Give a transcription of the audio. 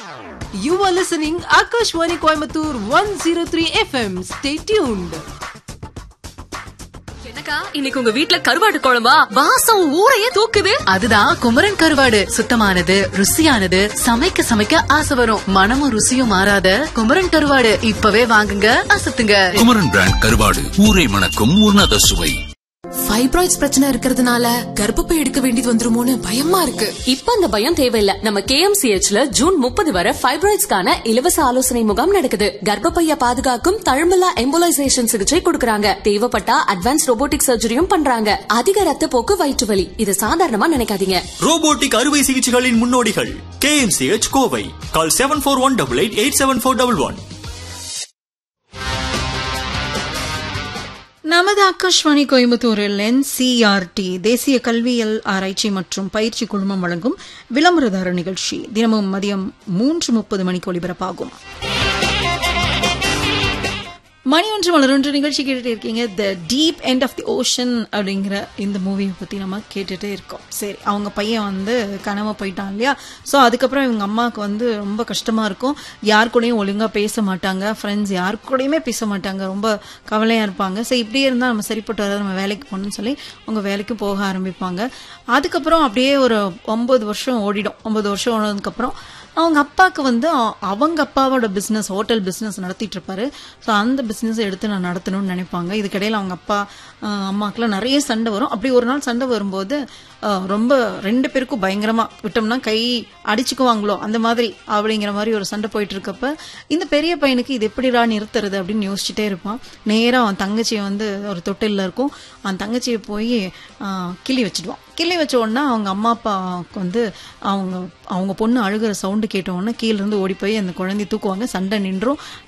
You are listening Akashwani Coimbatore 103 FM. Stay tuned. என்னக்கா இன்னைக்கு உங்க வீட்ல கருவாட்டு குழம்பா வாசம் ஊரையே தூக்குது அதுதான் குமரன் கருவாடு சுத்தமானது ருசியானது சமைக்க சமைக்க ஆசை வரும் மனமும் ருசியும் மாறாத குமரன் கருவாடு இப்பவே வாங்குங்க அசத்துங்க குமரன் பிராண்ட் கருவாடு ஊரை மணக்கும் உன்னத சுவை ஃபைப்ராய்ட்ஸ் பிரச்சனை இருக்கிறதுனால கர்ப்பப்பை எடுக்க வேண்டியது வந்துருமோன்னு பயமா இருக்கு இப்ப அந்த பயம் தேவையில்ல நம்ம கேஎம்சிஹெச்ல ஜூன் முப்பது வரை ஃபைப்ராய்ட்ஸ்க்கான இலவச ஆலோசனை முகாம் நடக்குது கர்ப்பப்பைய பாதுகாக்கும் தழும்பலா எம்போலைசேஷன் சிகிச்சை கொடுக்கறாங்க தேவைப்பட்டா அட்வான்ஸ் ரோபோட்டிக் சர்ஜரியும் பண்றாங்க அதிக ரத்த போக்கு வயிற்று வலி இது சாதாரணமா நினைக்காதீங்க ரோபோட்டிக் அறுவை சிகிச்சைகளின் முன்னோடிகள் KMCH Kovai call seven four one double eight eight seven four double one நமது ஆகாஷ்வாணி கோயம்புத்தூரில் என்சிஆர்டி தேசிய கல்வியியல் ஆராய்ச்சி மற்றும் பயிற்சி குழுமம் வழங்கும் விளம்பரதார நிகழ்ச்சி தினமும் மதியம் மூன்று முப்பது மணிக்கு ஒலிபரப்பாகும் மணி ஒன்று மலரொன்று நிகழ்ச்சி கேட்டுட்டு இருக்கீங்க the deep end of the ocean அப்படிங்கிற இந்த மூவியை பற்றி நம்ம கேட்டுட்டே இருக்கோம் சரி அவங்க பையன் வந்து கனவு போயிட்டான் இல்லையா ஸோ அதுக்கப்புறம் இவங்க அம்மாவுக்கு வந்து ரொம்ப கஷ்டமாக இருக்கும் யார் கூடயும் ஒழுங்காக பேச மாட்டாங்க ஃப்ரெண்ட்ஸ் யார் கூடயுமே பேச மாட்டாங்க ரொம்ப கவலையாக இருப்பாங்க சரி இப்படியே இருந்தால் நம்ம சரிப்பட்டு வராது நம்ம வேலைக்கு போகணும்னு சொல்லி அவங்க வேலைக்கு போக ஆரம்பிப்பாங்க அதுக்கப்புறம் அப்படியே ஒரு ஒம்பது வருஷம் ஓடிடும் ஒம்பது வருஷம் ஓடினதுக்கப்புறம் அவங்க அப்பாவுக்கு வந்து அ- அவங்க அப்பாவோட பிஸ்னஸ் ஹோட்டல் பிஸ்னஸ் நடத்திட்டு இருப்பாரு ஸோ அந்த பிஸ்னஸ் எடுத்து நான் நடத்தணும்னு நினைப்பாங்க இதுக்கிடையில் அவங்க அப்பா அஹ், அம்மாக்கெல்லாம் நிறைய சண்டை வரும் அப்படி ஒரு நாள் சண்டை வரும்போது அஹ், ரொம்ப ரெண்டு பேருக்கும் பயங்கரமா விட்டோம்னா கை அடிச்சுக்குவாங்களோ அந்த மாதிரி அப்படிங்கிற மாதிரி ஒரு சண்டை போயிட்டு இருக்கப்ப இந்த பெரிய பையனுக்கு இது எப்படிடா நிறுத்துறது அப்படின்னு யோசிச்சுட்டே இருப்பான் நேரா அவன் தங்கச்சியை வந்து ஒரு தொட்டில்ல இருக்கும் அவன் தங்கச்சியை போய் அஹ், கிள்ளி வச்சிடுவான் கிள்ளி வச்ச உடனே அவங்க அம்மா அப்பாவுக்கு வந்து அவங்க அவங்க பொண்ணு அழுகிற சவுண்டு கேட்ட உடனே கீழ இருந்து ஓடி போய் அந்த குழந்தைய தூக்குவாங்க சண்டை நின்றும்